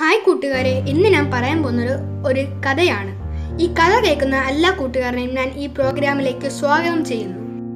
hi കൂട്ടുകാരെ ഇന്ന് ഞാൻ പറയാൻ പോകുന്നത് ഒരു കഥയാണ് ഈ കഥ കേൾക്കുന്ന എല്ലാ കൂട്ടുകാരനെയും ഞാൻ ഈ പ്രോഗ്രാമിലേക്ക് സ്വാഗതം ചെയ്യുന്നു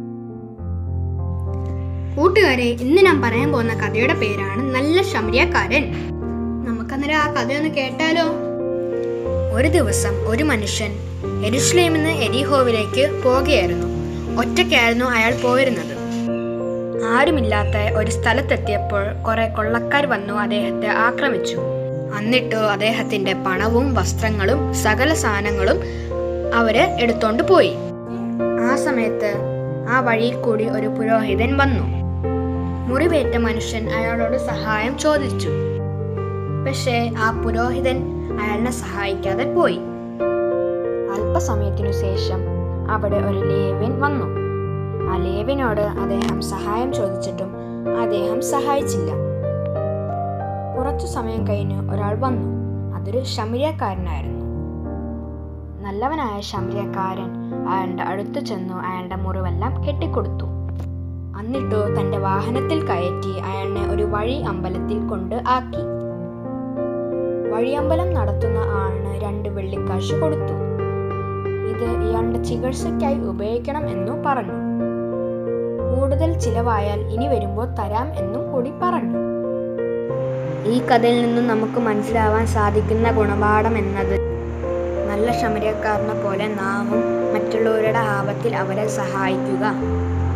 കൂട്ടുകാരെ ഇന്ന് ഞാൻ പറയാൻ പോകുന്ന കഥയുടെ പേരാണ് നല്ല ശമരിയക്കാരൻ നമുക്കന്നേരം ആ കഥയൊന്ന് കേട്ടാലോ ഒരു ദിവസം ഒരു മനുഷ്യൻ എരുഷ്ലേമിൽ നിന്ന് എരിഹോവിലേക്ക് പോകുകയായിരുന്നു ഒറ്റയ്ക്കായിരുന്നു അയാൾ പോയിരുന്നത് ആരുമില്ലാത്ത ഒരു സ്ഥലത്തെത്തിയപ്പോൾ കുറെ കൊള്ളക്കാർ വന്നു അദ്ദേഹത്തെ ആക്രമിച്ചു എന്നിട്ട് അദ്ദേഹത്തിന്റെ പണവും വസ്ത്രങ്ങളും സകല സാധനങ്ങളും അവര് എടുത്തോണ്ട് പോയി ആ സമയത്ത് ആ വഴിയിൽ കൂടി ഒരു പുരോഹിതൻ വന്നു മുറിവേറ്റ മനുഷ്യൻ അയാളോട് സഹായം ചോദിച്ചു പക്ഷേ ആ പുരോഹിതൻ അയാളിനെ സഹായിക്കാതെ പോയി അല്പസമയത്തിനു ശേഷം അവിടെ ഒരു ലേവ്യൻ വന്നു ആ ലേവ്യനോട് അദ്ദേഹം സഹായം ചോദിച്ചിട്ടും അദ്ദേഹം സഹായിച്ചില്ല കുറച്ചു സമയം കഴിഞ്ഞ് ഒരാൾ വന്നു അതൊരു ശമരിയക്കാരനായിരുന്നു നല്ലവനായ ശമരിയക്കാരൻ അയാളുടെ അടുത്ത് ചെന്നു അയാളുടെ മുറിവെല്ലാം കെട്ടിക്കൊടുത്തു എന്നിട്ട് തന്റെ വാഹനത്തിൽ കയറ്റി അയാളിനെ ഒരു വഴി അമ്പലത്തിൽ കൊണ്ട് ആക്കി വഴിയമ്പലം നടത്തുന്ന ആളിന് രണ്ട് വെള്ളിക്കാശ് കൊടുത്തു ഇത് ഇയാളുടെ ചികിത്സയ്ക്കായി ഉപയോഗിക്കണം എന്നു പറഞ്ഞു കൂടുതൽ ചിലവായാൽ ഇനി വരുമ്പോൾ തരാം എന്നും കൂടി പറഞ്ഞു ഈ കഥയിൽ നിന്നും നമുക്ക് മനസ്സിലാവാൻ സാധിക്കുന്ന ഗുണപാഠം എന്നത് നല്ല ശമരിയക്കാരനെ പോലെ നാമും മറ്റുള്ളവരുടെ ആപത്തിൽ അവരെ സഹായിക്കുക